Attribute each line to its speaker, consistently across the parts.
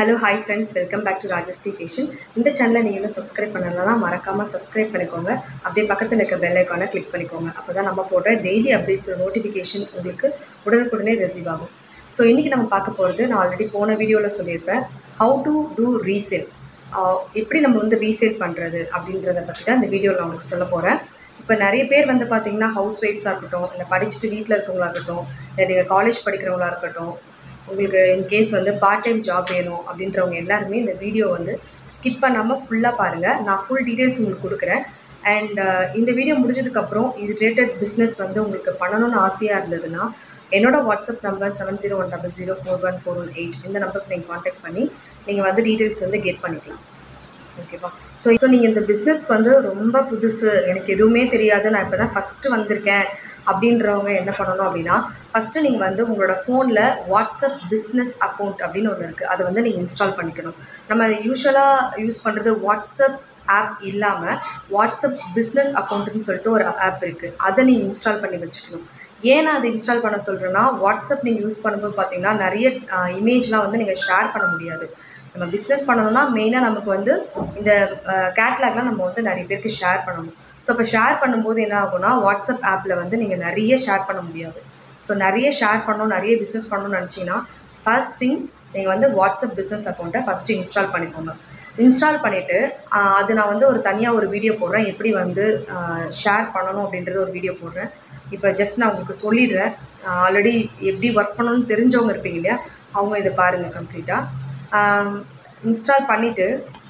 Speaker 1: hello hi friends welcome back to Rajashree fashion இந்த சேனலை நீங்கள் இன்னும் சப்ஸ்கிரைப் பண்ணலன்னா மறக்காமல் சப்ஸ்கிரைப் பண்ணிக்கோங்க அப்படியே பக்கத்தில் இருக்க பெல் ஐக்கானை கிளிக் பண்ணிக்கோங்க அப்போ தான் நம்ம போடுற டெய்லி அப்டேட்ஸ் நோட்டிஃபிகேஷன் உங்களுக்கு உடனுக்குடனே ரிசீவ் ஆகும் ஸோ இன்றைக்கி நம்ம பார்க்க போகிறது நான் ஆல்ரெடி போன வீடியோவில் சொல்லியிருப்பேன் ஹவு டு டூ ரீசேல் எப்படி நம்ம வந்து ரீசேல் பண்ணுறது அப்படின்றத பற்றி தான் இந்த வீடியோவில் நான் உங்களுக்கு சொல்ல போகிறேன் இப்போ நிறைய பேர் வந்து பார்த்தீங்கன்னா ஹவுஸ் ஒய்ஃப்ஸாக இருக்கட்டும் இல்லை படிச்சுட்டு வீட்டில் இருக்கவங்களா இருக்கட்டும் இல்லை நீங்கள் காலேஜ் படிக்கிறவங்களா இருக்கட்டும் உங்களுக்கு இன்கேஸ் வந்து பார்ட் டைம் ஜாப் வேணும் அப்படின்றவங்க எல்லாருமே இந்த வீடியோ வந்து ஸ்கிப் பண்ணாமல் ஃபுல்லாக பாருங்கள் நான் ஃபுல் டீட்டெயில்ஸ் உங்களுக்கு கொடுக்குறேன் அண்ட் இந்த வீடியோ முடிஞ்சதுக்கப்புறம் இது ரிலேட்டட் பிஸ்னஸ் வந்து உங்களுக்கு பண்ணணும்னு ஆசையாக இருந்ததுன்னா என்னோட WhatsApp number seven zero one double zero four one four one eight இந்த நம்பருக்கு நீங்கள் காண்டாக்ட் பண்ணி நீங்கள் வந்து டீட்டெயில்ஸ் வந்து கெட் பண்ணிக்கலாம் ஓகேவா ஸோ ஸோ நீங்கள் இந்த பிஸ்னஸ்க்கு வந்து ரொம்ப புதுசு எனக்கு எதுவுமே தெரியாது நான் இப்போ தான் ஃபஸ்ட்டு வந்திருக்கேன் அப்படின்றவங்க என்ன பண்ணணும் அப்படின்னா ஃபஸ்ட்டு நீங்கள் வந்து உங்களோட ஃபோனில் வாட்ஸ்அப் பிஸ்னஸ் அக்கௌண்ட் அப்படின்னு ஒன்று இருக்குது அதை வந்து நீங்கள் இன்ஸ்டால் பண்ணிக்கணும் நம்ம யூஸ்வலாக யூஸ் பண்ணுறது வாட்ஸ்அப் ஆப் இல்லாமல் வாட்ஸ்அப் பிஸ்னஸ் அக்கௌண்ட்டுன்னு சொல்லிட்டு ஒரு ஆப் இருக்குது அதை நீங்கள் இன்ஸ்டால் பண்ணி வச்சுக்கணும் ஏன் நான் அதை இன்ஸ்டால் பண்ண சொல்கிறேன்னா வாட்ஸ்அப் நீங்கள் யூஸ் பண்ணும்போது பார்த்தீங்கன்னா நிறைய இமேஜ்லாம் வந்து நீங்கள் ஷேர் பண்ண முடியாது நம்ம பிஸ்னஸ் பண்ணணும்னா மெயினாக நமக்கு வந்து இந்த கேட்லாக்லாம் நம்ம வந்து நிறைய பேருக்கு ஷேர் பண்ணணும் ஸோ இப்போ ஷேர் பண்ணும்போது என்ன ஆகும்னா வாட்ஸ்அப் ஆப்பில் வந்து நீங்கள் நிறைய ஷேர் பண்ண முடியாது ஸோ நிறைய ஷேர் பண்ணணும் நிறைய பிஸ்னஸ் பண்ணணும்னு நினச்சிங்கன்னா ஃபர்ஸ்ட் திங் நீங்கள் வந்து வாட்ஸ்அப் பிஸ்னஸ் அக்கௌண்ட்டை ஃபஸ்ட்டு இன்ஸ்டால் பண்ணிக்கோங்க இன்ஸ்டால் பண்ணிவிட்டு அது நான் வந்து ஒரு தனியாக ஒரு வீடியோ போடுறேன் எப்படி வந்து ஷேர் பண்ணணும் அப்படின்றது ஒரு வீடியோ போடுறேன் இப்போ ஜஸ்ட் நான் உங்களுக்கு சொல்லிடுறேன் ஆல்ரெடி எப்படி ஒர்க் பண்ணணும்னு தெரிஞ்சவங்க இருப்பீங்க இல்லையா அவங்க இதை பாருங்கள் கம்ப்ளீட்டாக இன்ஸ்டால் பண்ணிவிட்டு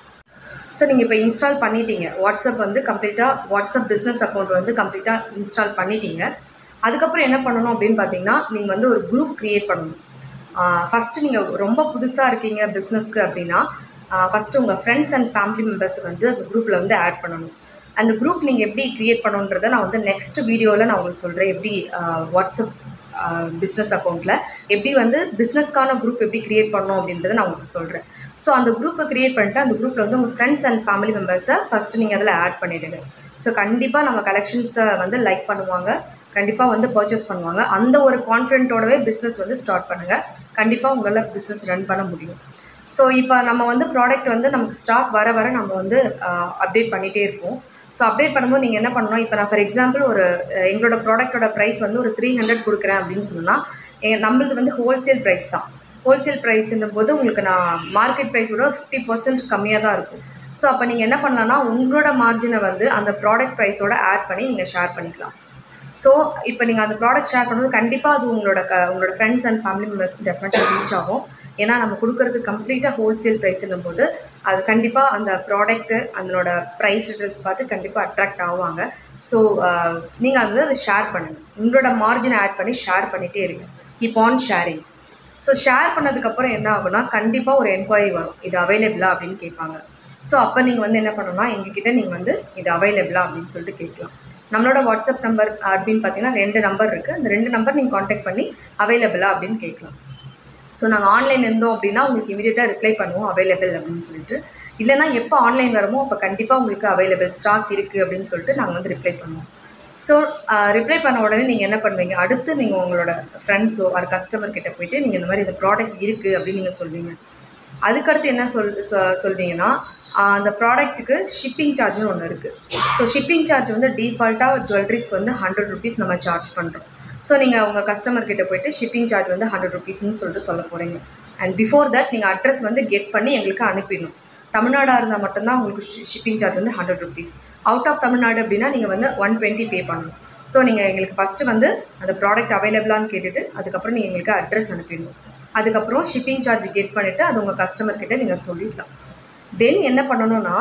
Speaker 1: ஸோ நீங்கள் இப்போ இன்ஸ்டால் பண்ணிட்டீங்க வாட்ஸ்அப் வந்து கம்ப்ளீட்டாக வாட்ஸ்அப் பிஸ்னஸ் அக்கௌண்ட் வந்து கம்ப்ளீட்டாக இன்ஸ்டால் பண்ணிட்டீங்க அதுக்கப்புறம் என்ன பண்ணணும் அப்படின்னு பார்த்தீங்கன்னா நீங்கள் வந்து ஒரு குரூப் க்ரியேட் பண்ணணும் ஃபஸ்ட்டு நீங்கள் ரொம்ப புதுசாக இருக்கீங்க பிஸ்னஸ்க்கு அப்படின்னா ஃபஸ்ட்டு உங்கள் ஃப்ரெண்ட்ஸ் அண்ட் ஃபேமிலி மெம்பர்ஸ் வந்து அந்த குரூப்பில் வந்து ஆட் பண்ணணும் அந்த குரூப் நீங்கள் எப்படி க்ரியேட் பண்ணணுன்றதை நான் வந்து நெக்ஸ்ட் வீடியோவில் நான் உங்களுக்கு சொல்கிறேன் எப்படி வாட்ஸ்அப் பிஸ்னஸ் அக்கௌண்ட்டில் எப்படி வந்து பிஸ்னஸ்க்கான குரூப் எப்படி க்ரியேட் பண்ணணும் அப்படின்றத நான் உங்களுக்கு சொல்கிறேன் ஸோ அந்த குரூப்பை க்ரியேட் பண்ணிட்டு அந்த குரூப்பில் வந்து உங்கள் ஃப்ரெண்ட்ஸ் அண்ட் ஃபேமிலி மெம்பர்ஸை ஃபஸ்ட்டு நீங்கள் அதில் ஆட் பண்ணிவிடுங்க ஸோ கண்டிப்பாக நம்ம கலெக்ஷன்ஸை வந்து லைக் பண்ணுவாங்க கண்டிப்பாக வந்து பர்ச்சேஸ் பண்ணுவாங்க அந்த ஒரு கான்ஃபிடென்ட்டோடவே பிஸ்னஸ் வந்து ஸ்டார்ட் பண்ணுங்கள் கண்டிப்பாக உங்களால் பிஸ்னஸ் ரன் பண்ண முடியும் ஸோ இப்போ நம்ம வந்து ப்ராடக்ட் வந்து நமக்கு ஸ்டாக் வர வர நம்ம வந்து அப்டேட் பண்ணிகிட்டே இருப்போம் ஸோ அப்டேட் பண்ணும்போது நீங்கள் என்ன பண்ணணும் இப்போ நான் ஃபார் எக்ஸாம்பிள் ஒரு எங்களோட ப்ராடக்ட்டோட ப்ரைஸ் வந்து ஒரு த்ரீ ஹண்ட்ரட் கொடுக்குறேன் அப்படின்னு சொன்னால் எங்கள் நம்மளது வந்து ஹோல்சேல் ப்ரைஸ் தான் ஹோல்சேல் ப்ரைஸ்ன்னும் போது உங்களுக்கு நான் மார்க்கெட் ப்ரைஸோட ஃபிஃப்டி பர்சன்ட் கம்மியாக தான் இருக்கும் ஸோ அப்போ நீங்கள் என்ன பண்ணலாம்னா உங்களோட மார்ஜினை வந்து அந்த ப்ராடக்ட் ப்ரைஸோட ஆட் பண்ணி நீங்கள் ஷேர் பண்ணிக்கலாம் ஸோ இப்போ நீங்கள் அந்த ப்ராடக்ட் ஷேர் பண்ணும்போது கண்டிப்பாக அது உங்களோட க உங்களோட ஃப்ரெண்ட்ஸ் அண்ட் ஃபேமிலி மெம்பர்ஸ் டெஃபினட்டாக ரீச் ஆகும் ஏன்னா நம்ம கொடுக்குறது கம்ப்ளீட்டாக ஹோல்சேல் ப்ரைஸ்ன்னும் போது அது கண்டிப்பாக அந்த ப்ராடக்ட்டு அதனோட ப்ரைஸ் டீட்டெயில்ஸ் பார்த்து கண்டிப்பாக அட்ராக்ட் ஆவாங்க ஸோ நீங்கள் வந்து அதை ஷேர் பண்ணுங்கள் உங்களோட மார்ஜினை ஆட் பண்ணி ஷேர் பண்ணிகிட்டே இருங்க keep on sharing so share பண்ணதுக்கப்புறம் என்ன ஆகும்னா கண்டிப்பாக ஒரு என்கொயரி வரும் இது அவைலபிளா அப்படின்னு கேட்பாங்க ஸோ அப்போ நீங்கள் வந்து என்ன பண்ணணும்னா எங்ககிட்ட நீங்கள் வந்து இது அவைலபிளா அப்படின்னு சொல்லிட்டு கேட்கலாம் நம்மளோட வாட்ஸ்அப் நம்பர் அப்படின்னு பார்த்தீங்கன்னா ரெண்டு நம்பர் இருக்குது அந்த ரெண்டு நம்பர் நீங்கள் காண்டாக்ட் பண்ணி அவைலபிளா அப்படின்னு கேட்கலாம் ஸோ நாங்கள் ஆன்லைன் இருந்தோம் அப்படின்னா உங்களுக்கு இமீடியட்டாக ரிப்ளை பண்ணுவோம் அவைலபிள் அப்படின்னு சொல்லிட்டு இல்லைனா எப்போ ஆன்லைன் வருமோ அப்போ கண்டிப்பாக உங்களுக்கு அவைலபிள் ஸ்டாக் இருக்குது அப்படின்னு சொல்லிட்டு நாங்கள் வந்து ரிப்ளை பண்ணுவோம் ஸோ ரிப்ளை பண்ண உடனே நீங்கள் என்ன பண்ணுவீங்க அடுத்து நீங்கள் உங்களோட ஃப்ரெண்ட்ஸோ ஒரு கஸ்டமர் கிட்ட போயிட்டு நீங்கள் இந்த மாதிரி இந்த ப்ராடக்ட் இருக்குது அப்படின்னு நீங்கள் சொல்வீங்க அதுக்கடுத்து என்ன சொல் சொல்வீங்கன்னா அந்த ப்ராடக்ட்டுக்கு ஷிப்பிங் சார்ஜ்னு ஒன்று இருக்குது ஸோ ஷிப்பிங் சார்ஜ் வந்து டிஃபால்ட்டாக ஜுவல்லரிஸ்க்கு வந்து ஹண்ட்ரட் ருபீஸ் நம்ம சார்ஜ் பண்ணுறோம் ஸோ நீங்கள் உங்கள் கஸ்டமர் கிட்ட போயிட்டு ஷிப்பிங் சார்ஜ் வந்து ஹண்ட்ரட் ருபீஸ்னு சொல்லிட்டு சொல்ல போகிறீங்க அண்ட் பிஃபோர் தட் நீங்கள் அட்ரஸ் வந்து கெட் பண்ணி எங்களுக்கு அனுப்பிடணும் தமிழ்நாடாக இருந்தால் மட்டும்தான் உங்களுக்கு ஷிப்பிங் சார்ஜ் வந்து hundred rupees out of Tamil Nadu அப்படின்னா நீங்கள் வந்து ஒன் டுவெண்ட்டி பே பண்ணணும் ஸோ நீங்கள் எங்களுக்கு ஃபஸ்ட்டு வந்து அந்த ப்ராடக்ட் அவைலபிளான்னு கேட்டுட்டு அதுக்கப்புறம் நீங்கள் எங்களுக்கு அட்ரஸ் அனுப்பிடணும் அதுக்கப்புறம் ஷிப்பிங் சார்ஜ் கெட் பண்ணிவிட்டு அது உங்கள் கஸ்டமர் கிட்ட நீங்கள் சொல்லிடலாம் தென் என்ன பண்ணணும்னா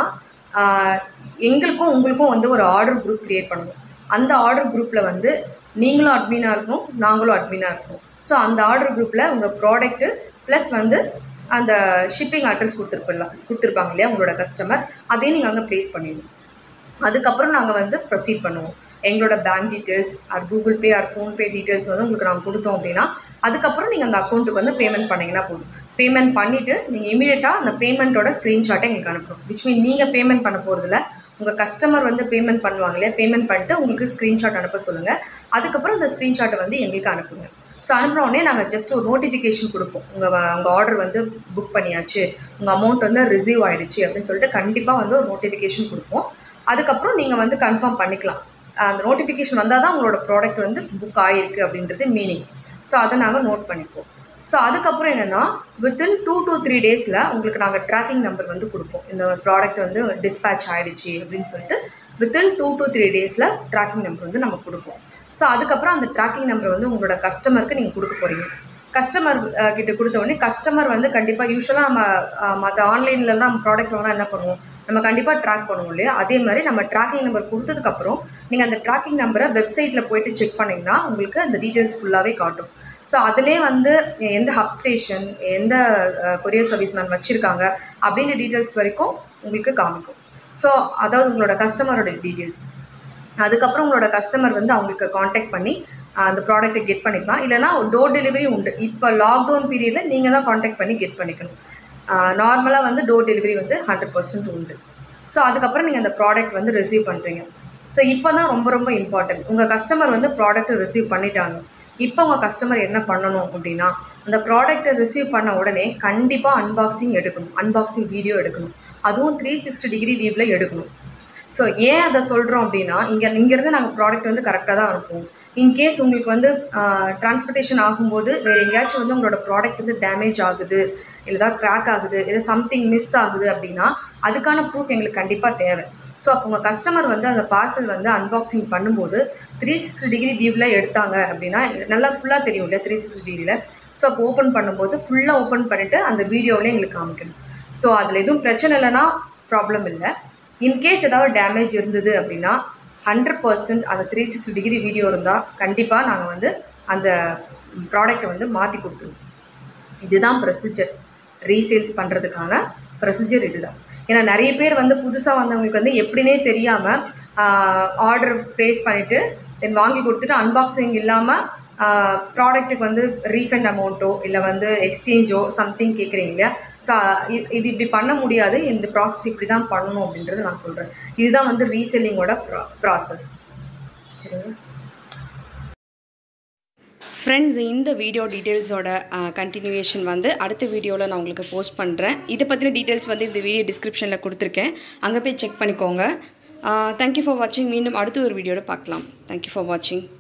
Speaker 1: எங்களுக்கும் உங்களுக்கும் வந்து ஒரு ஆர்டர் குரூப் க்ரியேட் பண்ணணும் அந்த ஆர்டர் குரூப்பில் வந்து நீங்களும் அட்மினாக இருக்கணும் நாங்களும் அட்மினாக இருக்கணும் ஸோ அந்த ஆர்டர் குரூப்பில் உங்கள் ப்ராடக்ட்டு ப்ளஸ் வந்து அந்த ஷிப்பிங் அட்ரஸ் கொடுத்துருப்பிடலாம் கொடுத்துருப்பாங்க இல்லையா உங்களோட கஸ்டமர் அதையும் நீங்கள் அங்கே ப்ளேஸ் பண்ணிடணும் அதுக்கப்புறம் நாங்கள் வந்து ப்ரொசீட் பண்ணுவோம் எங்களோட bank details or Google Pay or PhonePe details வந்து உங்களுக்கு நாங்கள் கொடுத்தோம் அப்படின்னா அதுக்கப்புறம் நீங்கள் அந்த அக்கௌண்ட்டுக்கு வந்து பேமெண்ட் பண்ணிங்கன்னா போதும் பேமெண்ட் பண்ணிவிட்டு நீங்கள் இமீடியட்டாக அந்த பேமெண்ட்டோட ஸ்க்ரீன்ஷாட்டை எங்களுக்கு அனுப்பணும் விச் மீன் நீங்கள் பேமெண்ட் பண்ண போகிறதில்ல உங்கள் கஸ்டமர் வந்து பேமெண்ட் பண்ணுவாங்க இல்லையா பேமெண்ட் பண்ணிட்டு உங்களுக்கு ஸ்க்ரீன்ஷாட் அனுப்ப சொல்லுங்கள் அதுக்கப்புறம் அந்த ஸ்க்ரீன்ஷாட்டை வந்து எங்களுக்கு அனுப்புங்க ஸோ அனுப்புன உடனே நாங்கள் ஜஸ்ட் ஒரு நோட்டிஃபிகேஷன் கொடுப்போம் உங்கள் உங்கள் ஆர்டர் வந்து புக் பண்ணியாச்சு உங்கள் அமௌண்ட் வந்து ரிசீவ் ஆயிடுச்சு அப்படின்னு சொல்லிட்டு கண்டிப்பாக வந்து ஒரு நோட்டிஃபிகேஷன் கொடுப்போம் அதுக்கப்புறம் நீங்கள் வந்து கன்ஃபார்ம் பண்ணிக்கலாம் அந்த நோட்டிஃபிகேஷன் வந்தால் தான் உங்களோட ப்ராடக்ட் வந்து புக் ஆகிருக்கு அப்படின்றது மீனிங் ஸோ அதை நாங்கள் நோட் பண்ணிப்போம் ஸோ அதுக்கப்புறம் என்னென்னா வித்தின் டூ to த்ரீ டேஸில் உங்களுக்கு நாங்கள் ட்ராக்கிங் நம்பர் வந்து கொடுப்போம் இந்த ப்ராடக்ட் வந்து டிஸ்பேச் ஆகிடுச்சு அப்படின்னு சொல்லிட்டு வித்தின் டூ to த்ரீ டேஸில் ட்ராக்கிங் நம்பர் வந்து நம்ம கொடுப்போம் ஸோ அதுக்கப்புறம் அந்த ட்ராக்கிங் நம்பர் வந்து உங்களோட கஸ்டமருக்கு நீங்கள் கொடுக்க போகிறீங்க கஸ்டமர் கிட்ட கொடுத்த உடனே கஸ்டமர் வந்து கண்டிப்பாக யூஸ்வலாக நம்ம மற்ற ஆன்லைன்லலாம் நம்ம ப்ராடக்ட் வாங்கினா என்ன பண்ணுவோம் நம்ம கண்டிப்பாக ட்ராக் பண்ணுவோம் இல்லையா அதே மாதிரி நம்ம ட்ராக்கிங் நம்பர் கொடுத்ததுக்கப்புறம் நீங்கள் அந்த ட்ராக்கிங் நம்பரை வெப்சைட்டில் போயிட்டு செக் பண்ணிங்கன்னா உங்களுக்கு அந்த டீட்டெயில்ஸ் ஃபுல்லாகவே காட்டும் ஸோ அதிலே வந்து எந்த ஹப் ஸ்டேஷன் எந்த கொரியர் சர்வீஸ் மேன் வச்சுருக்காங்க அப்படின்ற டீட்டெயில்ஸ் வரைக்கும் உங்களுக்கு காமிக்கும் ஸோ அதாவது உங்களோட கஸ்டமரோட டீட்டெயில்ஸ் அதுக்கப்புறம் உங்களோட கஸ்டமர் வந்து அவங்களுக்கு காண்டாக்ட் பண்ணி ஆஹ், அந்த ப்ராடக்ட்டை கெட் பண்ணிக்கலாம் இல்லைனா டோர் டெலிவரி உண்டு இப்போ லாக்டவுன் பீரியடில் நீங்கள் தான் காண்டாக்ட் பண்ணி கெட் பண்ணிக்கணும் நார்மலாக வந்து டோர் டெலிவரி வந்து ஹண்ட்ரட் பர்சன்ட் உண்டு ஸோ அதுக்கப்புறம் நீங்கள் அந்த ப்ராடக்ட் வந்து ரிசீவ் பண்ணுறீங்க ஸோ இப்போ தான் ரொம்ப ரொம்ப இம்பார்ட்டன்ட் உங்கள் கஸ்டமர் வந்து ப்ராடக்ட்டை ரிசீவ் பண்ணிட்டாங்க இப்போ உங்கள் கஸ்டமர் என்ன பண்ணணும் அப்படின்னா அந்த ப்ராடக்ட்டை ரிசீவ் பண்ண உடனே கண்டிப்பாக அன்பாக்சிங் எடுக்கணும் அன்பாக்சிங் வீடியோ எடுக்கணும் அதுவும் த்ரீ சிக்ஸ்டி டிகிரி வியூவில் எடுக்கணும் ஸோ ஏன் அதை சொல்கிறோம் அப்படின்னா இங்கே இங்கேருந்து நாங்கள் ப்ராடக்ட் வந்து கரெக்டாக தான் அனுப்புவோம் இன்கேஸ் உங்களுக்கு வந்து டிரான்ஸ்போர்ட்டேஷன் ஆகும்போது வேறு எங்கேயாச்சும் வந்து உங்களோட ப்ராடக்ட் வந்து டேமேஜ் ஆகுது இல்லை ஏதாவது கிராக் ஆகுது இல்லை சம்திங் மிஸ் ஆகுது அப்படின்னா அதுக்கான ப்ரூஃப் எங்களுக்கு கண்டிப்பாக தேவை ஸோ அப்போ உங்கள் கஸ்டமர் வந்து அந்த பார்சல் வந்து அன்பாக்சிங் பண்ணும்போது த்ரீ சிக்ஸ்டி டிகிரி வியூவில் எடுத்தாங்க அப்படின்னா நல்லா ஃபுல்லாக தெரியும் இல்லையா த்ரீ சிக்ஸ்டி டிகிரியில் ஸோ அப்போ ஓப்பன் பண்ணும்போது ஃபுல்லாக ஓப்பன் பண்ணிவிட்டு அந்த வீடியோவிலே எங்களுக்கு காமிக்கணும் ஸோ அதில் எதுவும் பிரச்சனை இல்லைன்னா ப்ராப்ளம் இல்லை இன்கேஸ் ஏதாவது டேமேஜ் இருந்தது அப்படின்னா ஹண்ட்ரட் பர்சன்ட் அந்த த்ரீ சிக்ஸ்டி டிகிரி வீடியோ இருந்தால் கண்டிப்பாக நாங்கள் வந்து அந்த ப்ராடக்ட்டை வந்து மாற்றி கொடுத்துருவோம் இதுதான் ப்ரொசீஜர் ரீசேல்ஸ் பண்ணுறதுக்கான ப்ரொசீஜர் இதுதான் ஏன்னா நிறைய பேர் வந்து புதுசாக வந்தவங்களுக்கு வந்து எப்படின்னே தெரியாமல் ஆர்டர் ப்ளேஸ் பண்ணிவிட்டு தென் வாங்கி கொடுத்துட்டு அன்பாக்சிங் இல்லாமல் ப்ராடக்ட்டுக்கு வந்து ரீஃபண்ட் அமௌண்ட்டோ இல்லை வந்து எக்ஸ்சேஞ்சோ சம்திங் கேட்குறீங்க இல்லையா ஸோ இது இப்படி பண்ண முடியாது இந்த ப்ராசஸ் இப்படி தான் பண்ணணும் அப்படின்றத நான் சொல்கிறேன் இதுதான் வந்து ரீசெல்லிங்கோட ப்ரா ப்ராசஸ் சரிங்களா
Speaker 2: ஃப்ரெண்ட்ஸ் இந்த வீடியோ டீட்டெயில்ஸோட கண்டினியூவேஷன் வந்து அடுத்த வீடியோவில் நான் உங்களுக்கு போஸ்ட் பண்ணுறேன் இதை பற்றின டீட்டெயில்ஸ் வந்து இந்த வீடியோ டிஸ்கிரிப்ஷனில் கொடுத்துருக்கேன் அங்கே போய் செக் பண்ணிக்கோங்க தேங்க்யூ ஃபார் வாட்சிங் மீண்டும் அடுத்த ஒரு வீடியோவில் பார்க்கலாம் தேங்க்யூ ஃபார் வாட்சிங்